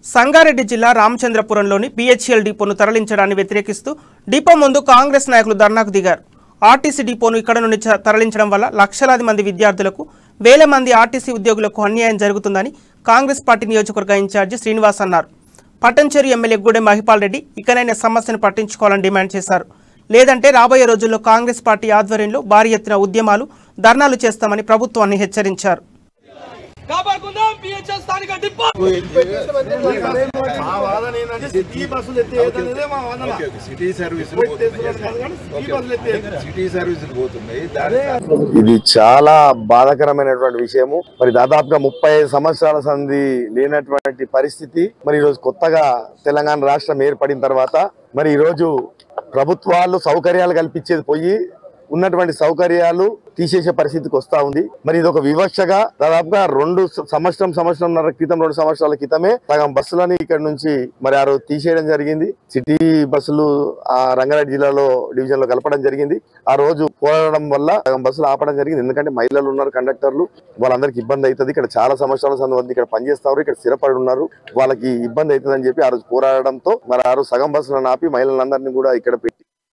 సంగారెడ్డి జిల్లా రామచంద్రపురంలోని పిహెచ్ఎల్ డిపోను తరలించడాన్ని వ్యతిరేకిస్తూ డిపో ముందు కాంగ్రెస్ నాయకులు ధర్నాకు దిగారు ఆర్టీసీ డిపోను ఇక్కడ నుండి చ- తరలించడం వల్ల లక్షలాది మంది విద్యార్థులకు వేల మంది ఆర్టీసీ ఉద్యోగులకు అన్యాయం జరుగుతుందని కాంగ్రెస్ పార్టీ నియోజకవర్గ ఇన్ఛార్జి శ్రీనివాస్ అన్నారు పట్టంచేరు ఎమ్మెల్యే గూడెం మహిపాల్ రెడ్డి ఇకనైనా సమస్యను పట్టించుకోవాలని డిమాండ్ చేశారు లేదంటే రాబోయే రోజుల్లో కాంగ్రెస్ పార్టీ ఆధ్వర్యంలో భారీ ఎత్తున ఉద్యమాలు ధర్నాలు చేస్తామని ప్రభుత్వాన్ని హెచ్చరించారు కాపాడుకుందాం పిహెచ్ఎల్ స్థానిక డిపో మా వాదన ఏంటంటే సిటీ బస్సులు ఎత్తేదనేదే మా వాదన ఓకే, ఓకే. సిటీ సర్వీసులు పోతున్నాయి సిటీ బస్సులు ఎత్తేది సిటీ సర్వీసులు పోతున్నాయి దాని ఇది చాలా బాధాకరమైనటువంటి విషయము మరి దాదాపుగా ముప్పై ఐదు సంవత్సరాల సంధి లేనటువంటి పరిస్థితి మరి ఈరోజు కొత్తగా తెలంగాణ రాష్ట్రం ఏర్పడిన తర్వాత మరి ఈరోజు ప్రభుత్వాలు సౌకర్యాలు కల్పించేది పోయి ఉన్నటువంటి సౌకర్యాలు తీసేసే పరిస్థితికి వస్తా ఉంది మరి ఇది ఒక వివక్షగా దాదాపుగా రెండు స- సంవత్సరం సంవత్సరంన్నర క్రితం రెండు సంవత్సరాల క్రితమే సగం బస్సులని ఇక్కడ నుంచి మరి ఆ రోజు తీసేయడం జరిగింది సిటీ బస్సులు ఆ రంగారెడ్డి జిల్లాలో డివిజన్ లో కలపడం జరిగింది ఆ రోజు పోరాడడం వల్ల సగం బస్సులు ఆపడం జరిగింది ఎందుకంటే మహిళలు ఉన్నారు కండక్టర్లు వాళ్ళందరికీ ఇబ్బంది అవుతుంది ఇక్కడ చాలా సంవత్సరాల సంది మంది ఇక్కడ పనిచేస్తారు ఇక్కడ స్థిరపడి ఉన్నారు వాళ్ళకి ఇబ్బంది అవుతుందని చెప్పి ఆ రోజు పోరాడడంతో మరి ఆ రోజు సగం బస్సులను ఆపి మహిళలందరినీ కూడా ఇక్కడ పెట్టి